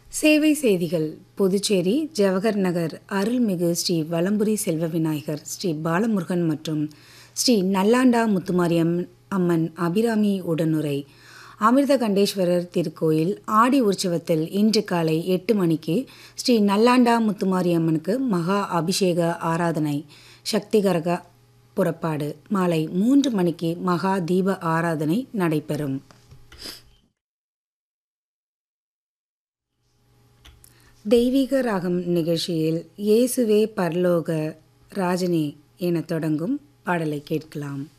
சேவை செய்திகள் புதுச்சேரி ஜவஹர் நகர் அருள்மிகு ஸ்ரீ வலம்புரி செல்வ விநாயகர் ஸ்ரீ பாலமுருகன் மற்றும் ஸ்ரீ நல்லாண்டா முத்துமாரியம் அம்மன் அபிராமி உடனுரை அமிர்த கண்டேஸ்வரர் திருக்கோயில் ஆடி உற்சவத்தில் இன்று காலை எட்டு மணிக்கு ஸ்ரீ நல்லாண்டா முத்துமாரி அம்மனுக்கு மகா அபிஷேக ஆராதனை சக்திகரக புறப்பாடு மாலை மூன்று மணிக்கு மகா தீப ஆராதனை நடைபெறும் தெய்வீக ராகம் நிகழ்ச்சியில் இயேசுவே பரலோக ராஜனே என தொடங்கும் பாடலை கேட்கலாம்